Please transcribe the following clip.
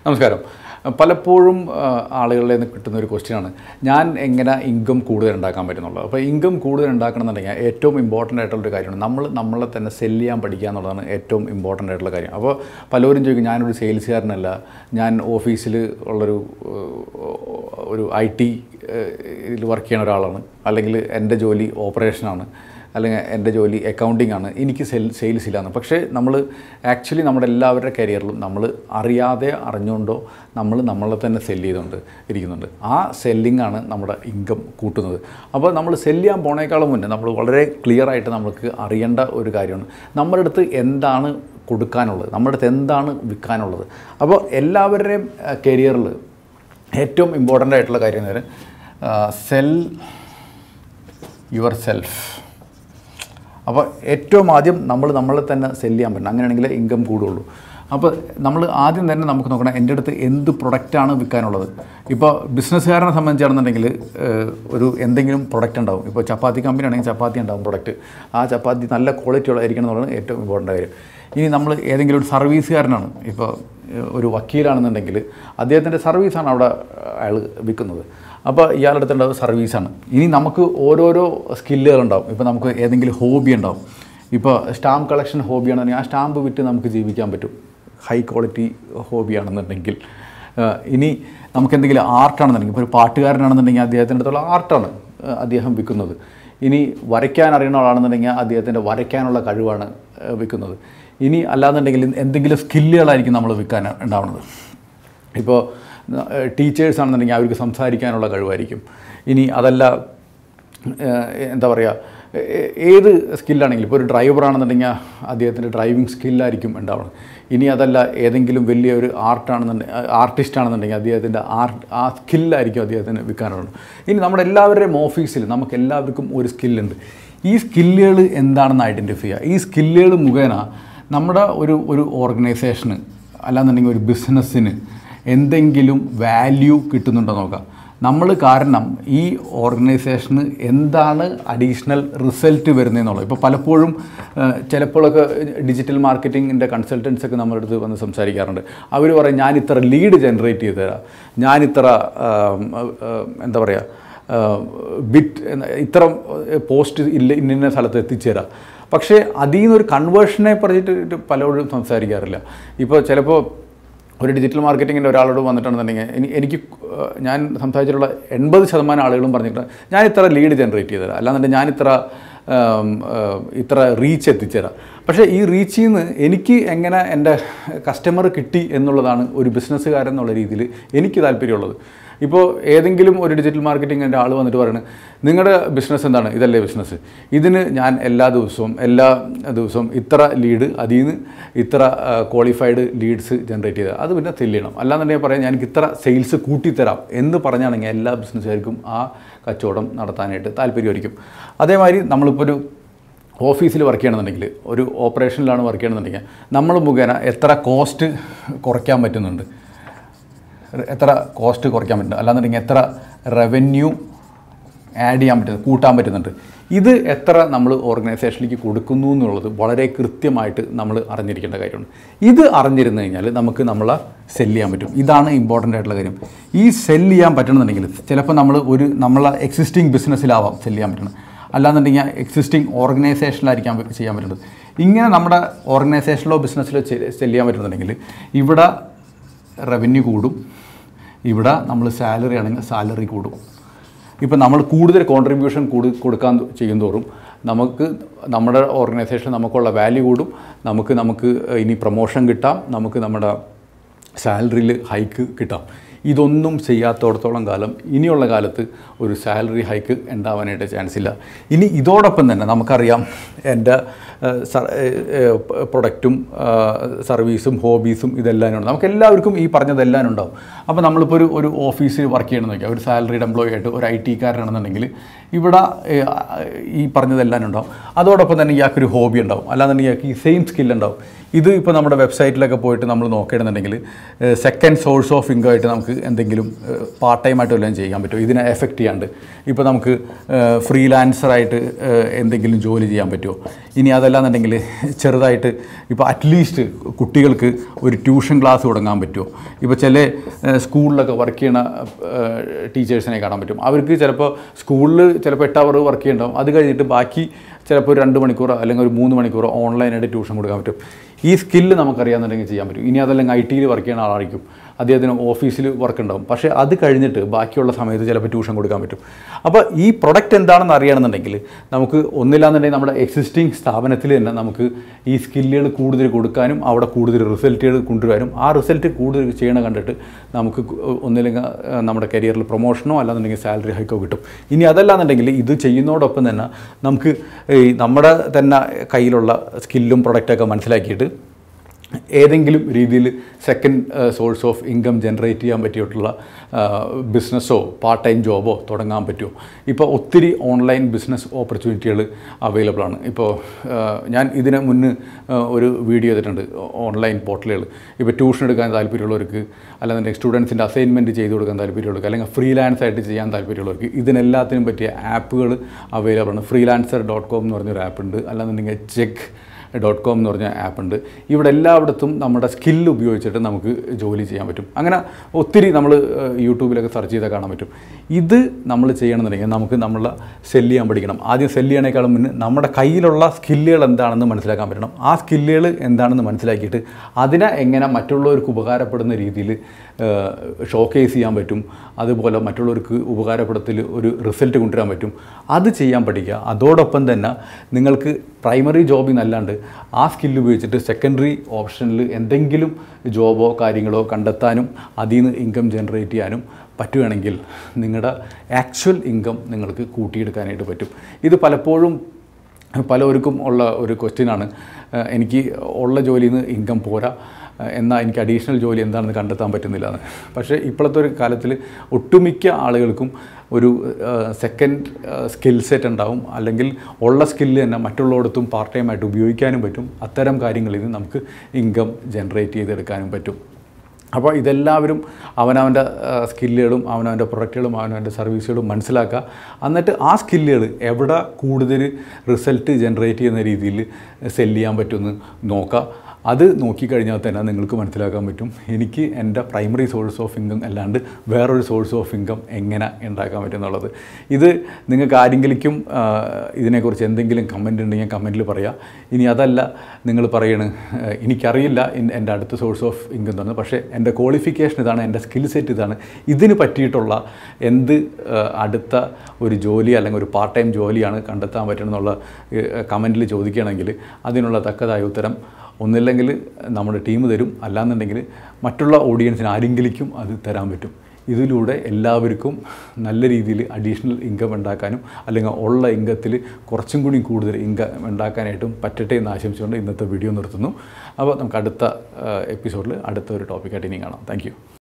നമസ്കാരം പലപ്പോഴും ആ, ആളുകളിൽ നിന്ന് കിട്ടുന്ന ഒരു ക്വസ്റ്റ്യനാണ് ഞാൻ എങ്ങനെ ഇൻകം കൂടുതൽ ഉണ്ടാക്കാൻ പറ്റുന്നുള്ളത് അപ്പോൾ ഇൻകം കൂടുതൽ ഉണ്ടാക്കണമെന്നുണ്ടെങ്കിൽ ഏറ്റവും ഇമ്പോർട്ടൻ്റ് ആയിട്ടുള്ളൊരു കാര്യമാണ് നമ്മൾ നമ്മളെ തന്നെ സെല് ചെയ്യാൻ പഠിക്കുക എന്നുള്ളതാണ് ഏറ്റവും ഇമ്പോർട്ടൻ്റ് ആയിട്ടുള്ള കാര്യം അപ്പോൾ പലരും ചോദിക്കും ഞാനൊരു സെയിൽസുകാരനല്ല ഞാൻ ഓഫീസിൽ ഉള്ളൊരു ഏഹ്, ഒരു ഐ ടി ഇതിൽ വർക്ക് ചെയ്യുന്ന ഒരാളാണ് അല്ലെങ്കിൽ എൻ്റെ ജോലി ഓപ്പറേഷനാണ് അല്ലെങ്കിൽ എൻ്റെ ജോലി അക്കൗണ്ടിങ് ആണ് എനിക്ക് സെൽ സെയിൽസ് ഇല്ലാന്ന് പക്ഷേ നമ്മൾ ആക്ച്വലി നമ്മുടെ എല്ലാവരുടെ കരിയറിലും നമ്മൾ അറിയാതെ അറിഞ്ഞുകൊണ്ടോ നമ്മൾ നമ്മളെ തന്നെ സെല്ല് ചെയ്തുകൊണ്ട് ഇരിക്കുന്നുണ്ട് ആ സെല്ലിംഗ് ആണ് നമ്മുടെ ഇൻകം കൂട്ടുന്നത് അപ്പോൾ നമ്മൾ സെല്ല് ചെയ്യാൻ പോണേക്കാളും മുന്നേ നമ്മൾ വളരെ ക്ലിയർ ആയിട്ട് നമുക്ക് അറിയേണ്ട ഒരു കാര്യമാണ് നമ്മുടെ അടുത്ത് എന്താണ് കൊടുക്കാനുള്ളത് നമ്മുടെ അടുത്ത് എന്താണ് വിൽക്കാനുള്ളത് അപ്പോൾ എല്ലാവരുടെയും കരിയറിൽ ഏറ്റവും ഇമ്പോർട്ടൻ്റ് ആയിട്ടുള്ള കാര്യം എന്ന് പറയുന്നത് സെൽ യുവർ സെൽഫ് അപ്പോൾ ഏറ്റവും ആദ്യം നമ്മൾ നമ്മളെ തന്നെ സെല് ചെയ്യാൻ പറ്റണം അങ്ങനെയാണെങ്കിൽ ഇൻകം കൂടുള്ളൂ അപ്പോൾ നമ്മൾ ആദ്യം തന്നെ നമുക്ക് നോക്കണം എൻ്റെ അടുത്ത് എന്ത് പ്രൊഡക്റ്റാണ് വിൽക്കാനുള്ളത് ഇപ്പോൾ ബിസിനസ്സുകാരനെ സംബന്ധിച്ചാണെന്നുണ്ടെങ്കിൽ ഏഹ്, ഒരു എന്തെങ്കിലും പ്രൊഡക്റ്റ് ഉണ്ടാവും ഇപ്പോൾ ചപ്പാത്തി കമ്പനി ആണെങ്കിൽ ചപ്പാത്തി ഉണ്ടാവും പ്രൊഡക്റ്റ് ആ ചപ്പാത്തി നല്ല ക്വാളിറ്റി ഉള്ളതായിരിക്കണം എന്നുള്ളത് ഏറ്റവും ഇമ്പോർട്ടൻ്റ് കാര്യം ഇനി നമ്മൾ ഏതെങ്കിലും ഒരു സർവീസുകാരനാണ് ഇപ്പോൾ ഏഹ്, ഒരു വക്കീലാണെന്നുണ്ടെങ്കിൽ അദ്ദേഹത്തിൻ്റെ സർവീസാണ് അവിടെ അയാൾ വിൽക്കുന്നത് അപ്പോൾ ഇയാളുടെ അടുത്തുണ്ടാവും സർവീസാണ് ഇനി നമുക്ക് ഓരോരോ സ്കില്ലുകളുണ്ടാവും ഇപ്പോൾ നമുക്ക് ഏതെങ്കിലും ഹോബി ഉണ്ടാവും ഇപ്പോൾ സ്റ്റാമ്പ് കളക്ഷൻ ഹോബിയാണെന്നുണ്ടെങ്കിൽ ആ സ്റ്റാമ്പ് വിറ്റ് നമുക്ക് ജീവിക്കാൻ പറ്റും ഹൈ ക്വാളിറ്റി ഹോബിയാണെന്നുണ്ടെങ്കിൽ ഏഹ് ഇനി നമുക്ക് എന്തെങ്കിലും ആർട്ടാണെന്നുണ്ടെങ്കിൽ ഇപ്പോൾ ഒരു പാട്ടുകാരനാണെന്നുണ്ടെങ്കിൽ അദ്ദേഹത്തിൻ്റെ അടുത്തുള്ള ആർട്ടാണ് ഏഹ് അദ്ദേഹം വിൽക്കുന്നത് ഇനി വരയ്ക്കാൻ അറിയുന്ന ആളാണെന്നുണ്ടെങ്കിൽ അദ്ദേഹത്തിൻ്റെ വരയ്ക്കാനുള്ള കഴിവാണ് ഏഹ് വിൽക്കുന്നത് ഇനി അല്ലാന്നുണ്ടെങ്കിൽ എന്തെങ്കിലും സ്കില്ലുകളായിരിക്കും നമ്മൾ വിൽക്കാൻ ഉണ്ടാവുന്നത് ഇപ്പോൾ ടീച്ചേഴ്സ് ആണെന്നുണ്ടെങ്കിൽ അവർക്ക് സംസാരിക്കാനുള്ള കഴിവായിരിക്കും ഇനി അതല്ല ഏഹ്, എന്താ പറയുക ഏ- ഏത് സ്കില്ലാണെങ്കിലും ഇപ്പോൾ ഒരു ഡ്രൈവർ ആണെന്നുണ്ടെങ്കിൽ അദ്ദേഹത്തിൻ്റെ ഡ്രൈവിംഗ് സ്കില്ലായിരിക്കും ഉണ്ടാവണം ഇനി അതല്ല ഏതെങ്കിലും വലിയ ഒരു ആർട്ടാണെന്നുണ്ടെങ്കിൽ ആർട്ടിസ്റ്റ് ആണെന്നുണ്ടെങ്കിൽ അദ്ദേഹത്തിൻ്റെ ആർട്ട് ആ സ്കില്ലായിരിക്കും അദ്ദേഹത്തിന് വിൽക്കാനുള്ളത് ഇനി നമ്മുടെ എല്ലാവരുടെയും ഓഫീസിൽ നമുക്ക് എല്ലാവർക്കും ഒരു സ്കില്ലുണ്ട് ഈ സ്കില്ലുകൾ എന്താണെന്ന് ഐഡൻറ്റിഫൈ ചെയ്യുക ഈ സ്കില്ലുകൾ മുഖേന നമ്മുടെ ഒരു ഒരു ഓർഗനൈസേഷന് അല്ലാന്നുണ്ടെങ്കിൽ ഒരു ബിസിനസ്സിന് എന്തെങ്കിലും വാല്യൂ കിട്ടുന്നുണ്ടോ നോക്കാം നമ്മൾ കാരണം ഈ ഓർഗനൈസേഷന് എന്താണ് അഡീഷണൽ റിസൾട്ട് വരുന്നതെന്നുള്ളത് ഇപ്പോൾ പലപ്പോഴും ഏഹ്, ചിലപ്പോഴൊക്കെ ഡിജിറ്റൽ മാർക്കറ്റിങ്ങിൻ്റെ കൺസൾട്ടൻസ് ഒക്കെ നമ്മുടെ അടുത്ത് വന്ന് സംസാരിക്കാറുണ്ട് അവർ പറയും ഞാൻ ഇത്ര ലീഡ് ജനറേറ്റ് ചെയ്ത് തരാം ഞാൻ ഇത്ര ആം, ഏഹ്, എന്താ പറയുക ബിറ്റ് ഇത്ര പോസ്റ്റ് ഇല്ല ഇന്ന സ്ഥലത്ത് എത്തിച്ചേരാം പക്ഷേ അതിൽ നിന്നൊരു കൺവേർഷനെ പറഞ്ഞിട്ട് പലപ്പോഴും സംസാരിക്കാറില്ല ഇപ്പോൾ ചിലപ്പോൾ ഒരു ഡിജിറ്റൽ മാർക്കറ്റിങ്ങിൻ്റെ ഒരാളോട് വന്നിട്ടുണ്ടെന്നുണ്ടെങ്കിൽ എനി- എനിക്ക് ഏഹ്, ഞാൻ സംസാരിച്ചിട്ടുള്ള എൺപത് ശതമാനം ആളുകളും പറഞ്ഞിട്ട് ഞാൻ ഇത്ര ലീഡ് ജനറേറ്റ് ചെയ്ത് തരാം അല്ലാന്നുണ്ടെങ്കിൽ ഞാൻ ഇത്ര ഏം, ഏഹ്, ഇത്ര റീച്ച് എത്തിച്ചേരാം പക്ഷേ ഈ റീച്ചിൽ നിന്ന് എനിക്ക് എങ്ങനെ എൻ്റെ കസ്റ്റമർ കിട്ടി എന്നുള്ളതാണ് ഒരു ബിസിനസ്സുകാരൻ എന്നുള്ള രീതിയിൽ എനിക്ക് താല്പര്യമുള്ളത് ഇപ്പോൾ ഏതെങ്കിലും ഒരു ഡിജിറ്റൽ മാർക്കറ്റിങ്ങിൻ്റെ ആൾ വന്നിട്ട് പറയുന്നത് നിങ്ങളുടെ ബിസിനസ് എന്താണ് ഇതല്ലേ ബിസിനസ് ഇതിന് ഞാൻ എല്ലാ ദിവസവും എല്ലാ ദിവസവും ഇത്ര ലീഡ് അതിൽ നിന്ന് ഇത്ര ക്വാളിഫൈഡ് ലീഡ്സ് ജനറേറ്റ് ചെയ്താൽ അത് പിന്നെ സെല് ചെയ്യണം അല്ലാന്നുണ്ടെങ്കിൽ പറയാം ഞാൻ എനിക്ക് ഇത്ര സെയിൽസ് കൂട്ടിത്തരാം എന്ന് പറഞ്ഞാണെങ്കിൽ എല്ലാ ബിസിനസ്സുകാർക്കും ആ കച്ചവടം നടത്താനായിട്ട് താല്പര്യമായിരിക്കും അതേമാതിരി നമ്മളിപ്പോൾ ഒരു ഓഫീസിൽ വർക്ക് ചെയ്യണമെന്നുണ്ടെങ്കിൽ ഒരു ഓപ്പറേഷനിലാണ് വർക്ക് ചെയ്യണമെന്നുണ്ടെങ്കിൽ നമ്മൾ മുഖേന എത്ര കോസ്റ്റ് കുറയ്ക്കാൻ പറ്റുന്നുണ്ട് എത്ര കോസ്റ്റ് കുറയ്ക്കാൻ പറ്റുന്നുണ്ട് അല്ലാന്നുണ്ടെങ്കിൽ എത്ര റവന്യൂ ആഡ് ചെയ്യാൻ പറ്റുന്നത് കൂട്ടാൻ പറ്റുന്നുണ്ട് ഇത് എത്ര നമ്മൾ ഓർഗനൈസേഷനിലേക്ക് കൊടുക്കുന്നു എന്നുള്ളത് വളരെ കൃത്യമായിട്ട് നമ്മൾ അറിഞ്ഞിരിക്കേണ്ട കാര്യമാണ് ഇത് അറിഞ്ഞിരുന്നു കഴിഞ്ഞാൽ നമുക്ക് നമ്മളെ സെല്ല് ചെയ്യാൻ പറ്റും ഇതാണ് ഇമ്പോർട്ടൻ്റ് ആയിട്ടുള്ള കാര്യം ഈ സെല്ല് ചെയ്യാൻ പറ്റണമെന്നുണ്ടെങ്കിൽ ചിലപ്പോൾ നമ്മൾ ഒരു നമ്മളെ എക്സിസ്റ്റിംഗ് ബിസിനസ്സിലാവാം സെല്ല് ചെയ്യാൻ പറ്റുന്നത് അല്ലാന്നുണ്ടെങ്കിൽ എക്സിസ്റ്റിംഗ് ഓർഗനൈസേഷനിലായിരിക്കാം ചെയ്യാൻ പറ്റുന്നത് ഇങ്ങനെ നമ്മുടെ ഓർഗനൈസേഷനിലോ ബിസിനസ്സിലോ സെല്ല് ചെയ്യാൻ പറ്റുന്നുണ്ടെങ്കിൽ ഇവിടെ റവന്യൂ കൂടും ഇവിടെ നമ്മൾ സാലറി ആണെങ്കിൽ സാലറി കൂടും ഇപ്പം നമ്മൾ കൂടുതൽ കോൺട്രിബ്യൂഷൻ കൂടി കൊടുക്കാൻ ചെയ്യും തോറും നമുക്ക് നമ്മുടെ ഓർഗനൈസേഷൻ നമുക്കുള്ള വാല്യൂ കൂടും നമുക്ക് നമുക്ക് ഇനി പ്രൊമോഷൻ കിട്ടാം നമുക്ക് നമ്മുടെ സാലറിയിൽ ഹൈക്ക് കിട്ടാം ഇതൊന്നും ചെയ്യാത്തോടത്തോളം കാലം ഇനിയുള്ള കാലത്ത് ഒരു സാലറി ഹൈക്ക് ഉണ്ടാവാനായിട്ട് ചാൻസ് ഇല്ല ഇനി ഇതോടൊപ്പം തന്നെ നമുക്കറിയാം എൻ്റെ പ്രൊഡക്റ്റും സർവീസും ഹോബീസും ഇതെല്ലാം ഉണ്ട് നമുക്ക് എല്ലാവർക്കും ഈ പറഞ്ഞതെല്ലാം ഉണ്ടാവും അപ്പോൾ നമ്മളിപ്പോൾ ഒരു ഒരു ഓഫീസിൽ വർക്ക് ചെയ്യണമെന്ന് നോക്കിയാൽ ഒരു സാലറീഡ് എംപ്ലോയി ആയിട്ട് ഒരു ഐ ടിക്കാരനാണെന്നുണ്ടെങ്കിൽ ഇവിടെ ഏഹ്, ഈ പറഞ്ഞതെല്ലാം ഉണ്ടാവും അതോടൊപ്പം തന്നെ ഇയാൾക്കൊരു ഹോബി ഉണ്ടാവും അല്ലാന്നുണ്ടെങ്കിൽ ഇയാൾക്ക് ഈ സെയിം സ്കിൽ ഉണ്ടാവും ഇത് ഇപ്പോൾ നമ്മുടെ വെബ്സൈറ്റിലൊക്കെ പോയിട്ട് നമ്മൾ നോക്കുകയാണെന്നുണ്ടെങ്കിൽ സെക്കൻഡ് സോഴ്സ് ഓഫ് ഇൻകം ആയിട്ട് നമുക്ക് എന്തെങ്കിലും പാർട്ട് ടൈം ആയിട്ട് വല്ലതും ചെയ്യാൻ പറ്റും ഇതിനെ എഫക്റ്റ് ചെയ്യാണ്ട് ഇപ്പോൾ നമുക്ക് ഫ്രീലാൻസറായിട്ട് എന്തെങ്കിലും ജോലി ചെയ്യാൻ പറ്റുമോ ഇനി അതല്ലാന്നുണ്ടെങ്കിൽ ചെറുതായിട്ട് ഇപ്പോൾ അറ്റ്ലീസ്റ്റ് കുട്ടികൾക്ക് ഒരു ട്യൂഷൻ ക്ലാസ് തുടങ്ങാൻ പറ്റുമോ ഇപ്പോൾ ചില ഏഹ്, സ്കൂളിലൊക്കെ വർക്ക് ചെയ്യണ ടീച്ചേഴ്സിനെ കാണാൻ പറ്റും അവർക്ക് ചിലപ്പോൾ സ്കൂളിൽ ചിലപ്പോൾ എട്ട് അവർ വർക്ക് ചെയ്യണ്ടാവും അത് കഴിഞ്ഞിട്ട് ബാക്കി ചിലപ്പോൾ ഒരു രണ്ട് മണിക്കൂറോ അല്ലെങ്കിൽ ഒരു മൂന്ന് മണിക്കൂറോ ഓൺലൈനായിട്ട് ട്യൂഷൻ കൊടുക്കാൻ പറ്റും ഈ സ്കില്ല് നമുക്കറിയാമെന്നുണ്ടെങ്കിൽ ചെയ്യാൻ പറ്റും ഇനി അതല്ലെങ്കിൽ ഐ ടിയിൽ വർക്ക് ചെയ്യുന്ന ആളായിരിക്കും അദ്ദേഹത്തിന് ഓഫീസിൽ വർക്ക് ഉണ്ടാവും പക്ഷേ അത് കഴിഞ്ഞിട്ട് ബാക്കിയുള്ള സമയത്ത് ചിലപ്പോൾ ട്യൂഷൻ കൊടുക്കാൻ പറ്റും അപ്പോൾ ഈ പ്രൊഡക്റ്റ് എന്താണെന്ന് അറിയണമെന്നുണ്ടെങ്കിൽ നമുക്ക് ഒന്നില്ലാന്നുണ്ടെങ്കിൽ നമ്മുടെ എക്സിസ്റ്റിംഗ് സ്ഥാപനത്തിൽ തന്നെ നമുക്ക് ഈ സ്കില്ലുകൾ കൂടുതൽ കൊടുക്കാനും അവിടെ കൂടുതൽ റിസൾട്ടുകൾ കൊണ്ടുവരാനും ആ റിസൾട്ട് കൂടുതൽ ചെയ്യണ കണ്ടിട്ട് നമുക്ക് ഒന്നില്ലെങ്കിൽ ഏഹ്, നമ്മുടെ കരിയറിൽ പ്രൊമോഷനോ അല്ലാന്നുണ്ടെങ്കിൽ സാലറി ഹൈക്കോ കിട്ടും ഇനി അതല്ലാന്നുണ്ടെങ്കിൽ ഇത് ചെയ്യുന്നതോടൊപ്പം തന്നെ നമുക്ക് ഈ നമ്മുടെ തന്നെ കയ്യിലുള്ള സ്കില്ലും പ്രൊഡക്റ്റൊക്കെ മനസ്സിലാക്കിയിട്ട് ഏതെങ്കിലും രീതിയിൽ second source of income generate ചെയ്യാൻ പറ്റിയിട്ടുള്ള ബിസിനസ്സോ പാർട്ട് ടൈം ജോബോ തുടങ്ങാൻ പറ്റുമോ ഇപ്പോൾ ഒത്തിരി ഓൺലൈൻ ബിസിനസ് ഓപ്പർച്യൂണിറ്റികൾ അവൈലബിൾ ആണ് ഇപ്പോൾ ആ, ഞാൻ ഇതിന് മുന്ന് ആ, ഒരു വീഡിയോ ചെയ്തിട്ടുണ്ട് ഓൺലൈൻ പോർട്ടലുകൾ ഇപ്പോൾ ട്യൂഷൻ എടുക്കാൻ താല്പര്യമുള്ളവർക്ക് അല്ലാന്നുണ്ടെങ്കിൽ സ്റ്റുഡൻസിൻ്റെ അസൈൻമെൻറ്റ് ചെയ്ത് കൊടുക്കാൻ താല്പര്യമുള്ളവർക്ക് അല്ലെങ്കിൽ ഫ്രീലാൻസ് ആയിട്ട് ചെയ്യാൻ താല്പര്യമുള്ളവർക്ക് ഇതിനെല്ലാത്തിനും പറ്റിയ ആപ്പുകൾ അവൈലബിൾ ആണ് ഫ്രീലാൻസർ ഡോട്ട് കോം എന്ന് പറഞ്ഞൊരു ആപ്പ് ഉണ്ട് അല്ലാന്നുണ്ടെങ്കിൽ ചെക്ക് ഡോട്ട് കോം എന്ന് പറഞ്ഞ ആപ്പ് ഉണ്ട് ഇവിടെ എല്ലായിടത്തും നമ്മുടെ സ്കില്ല് ഉപയോഗിച്ചിട്ട് നമുക്ക് ജോലി ചെയ്യാൻ പറ്റും അങ്ങനെ ഒത്തിരി നമ്മൾ യൂട്യൂബിലൊക്കെ സെർച്ച് ചെയ്താൽ കാണാൻ പറ്റും ഇത് നമ്മൾ ചെയ്യണമെന്നുണ്ടെങ്കിൽ നമുക്ക് നമ്മളെ സെല്ല് ചെയ്യാൻ പഠിക്കണം ആദ്യം സെല്ല് ചെയ്യണേക്കാളും മുന്നേ നമ്മുടെ കയ്യിലുള്ള സ്കില്ലുകൾ എന്താണെന്ന് മനസ്സിലാക്കാൻ പറ്റണം ആ സ്കില്ലുകൾ എന്താണെന്ന് മനസ്സിലാക്കിയിട്ട് അതിനെ എങ്ങനെ മറ്റുള്ളവർക്ക് ഉപകാരപ്പെടുന്ന രീതിയിൽ ഷോക്കേസ് ചെയ്യാൻ പറ്റും അതുപോലെ മറ്റുള്ളവർക്ക് ഉപകാരപ്പെടുത്തിൽ ഒരു റിസൾട്ട് കൊണ്ടുവരാൻ പറ്റും അത് ചെയ്യാൻ പഠിക്കുക അതോടൊപ്പം തന്നെ നിങ്ങൾക്ക് പ്രൈമറി ജോബിൽ നിന്നല്ലാണ്ട് ആ സ്കില്ല് ഉപയോഗിച്ചിട്ട് സെക്കൻഡറി ഓപ്ഷനിൽ എന്തെങ്കിലും ജോബോ കാര്യങ്ങളോ കണ്ടെത്താനും അതിൽ നിന്ന് ഇൻകം ജനറേറ്റ് ചെയ്യാനും പറ്റുകയാണെങ്കിൽ നിങ്ങളുടെ ആക്ച്വൽ ഇൻകം നിങ്ങൾക്ക് കൂട്ടിയെടുക്കാനായിട്ട് പറ്റും ഇത് പലപ്പോഴും പലവർക്കും ഉള്ള ഒരു ക്വസ്റ്റ്യനാണ് എനിക്ക് ഉള്ള ജോലിയിൽ നിന്ന് ഇൻകം പോരാ എന്നാൽ എനിക്ക് അഡീഷണൽ ജോലി എന്താണെന്ന് കണ്ടെത്താൻ പറ്റുന്നില്ല എന്ന് പക്ഷേ ഇപ്പോഴത്തെ ഒരു കാലത്തിൽ ഒട്ടുമിക്ക ആളുകൾക്കും ഒരു സെക്കൻഡ് സ്കിൽ സെറ്റ് ഉണ്ടാവും അല്ലെങ്കിൽ ഉള്ള സ്കില്ല് തന്നെ മറ്റുള്ളിടത്തും പാർട്ട് ടൈം ആയിട്ട് ഉപയോഗിക്കാനും പറ്റും അത്തരം കാര്യങ്ങളിൽ നിന്ന് നമുക്ക് ഇൻകം ജനറേറ്റ് ചെയ്തെടുക്കാനും പറ്റും അപ്പോൾ ഇതെല്ലാവരും അവനവൻ്റെ സ്കില്ലുകളും അവനവൻ്റെ പ്രൊഡക്റ്റുകളും അവനവൻ്റെ സർവീസുകളും മനസ്സിലാക്കുക എന്നിട്ട് ആ സ്കില്ലുകൾ എവിടെ കൂടുതൽ റിസൾട്ട് ജനറേറ്റ് ചെയ്യുന്ന രീതിയിൽ സെല്ല് ചെയ്യാൻ പറ്റുമെന്ന് നോക്കുക അത് നോക്കിക്കഴിഞ്ഞാൽ തന്നെ നിങ്ങൾക്ക് മനസ്സിലാക്കാൻ പറ്റും എനിക്ക് എൻ്റെ പ്രൈമറി സോഴ്സ് ഓഫ് ഇൻകം അല്ലാണ്ട് വേറൊരു സോഴ്സ് ഓഫ് ഇൻകം എങ്ങനെ ഉണ്ടാക്കാൻ പറ്റും എന്നുള്ളത് ഇത് നിങ്ങൾക്ക് ആരെങ്കിലും ആ, ഇതിനെക്കുറിച്ച് എന്തെങ്കിലും കമൻ്റ് ഉണ്ടെങ്കിൽ കമൻറ്റിൽ പറയാം ഇനി അതല്ല നിങ്ങൾ പറയണ് ആ, എനിക്കറിയില്ല ഇൻ- എൻ്റെ അടുത്ത സോഴ്സ് ഓഫ് ഇൻകം തന്നെ പക്ഷേ എൻ്റെ ക്വാളിഫിക്കേഷൻ ഇതാണ് എൻ്റെ സ്കിൽ സെറ്റ് ഇതാണ് ഇതിന് പറ്റിയിട്ടുള്ള എന്ത് ആ, അടുത്ത ഒരു ജോലി അല്ലെങ്കിൽ ഒരു പാർട്ട് ടൈം ജോലിയാണ് കണ്ടെത്താൻ പറ്റണമെന്നുള്ള കമൻറ്റിൽ ചോദിക്കുകയാണെങ്കിൽ അതിനുള്ള തക്കതായ ഉത്തരം ഒന്നില്ലെങ്കിൽ നമ്മുടെ ടീം തരും അല്ലാന്നുണ്ടെങ്കിൽ മറ്റുള്ള ഓഡിയൻസിന് ആരെങ്കിലും അത് തരാൻ പറ്റും ഇതിലൂടെ എല്ലാവർക്കും നല്ല രീതിയിൽ അഡീഷണൽ ഇൻകം ഉണ്ടാക്കാനും അല്ലെങ്കിൽ ഉള്ള ഇൻകത്തിൽ കുറച്ചും കൂടി കൂടുതൽ ഇൻകം ഉണ്ടാക്കാനായിട്ടും പറ്റട്ടെ എന്ന് ആശംസിച്ചുകൊണ്ട് ഇന്നത്തെ വീഡിയോ നിർത്തുന്നു അപ്പോൾ നമുക്ക് അടുത്ത എപ്പിസോഡിൽ അടുത്ത ഒരു ടോപ്പിക്കായിട്ട് ഇനി കാണാം താങ്ക്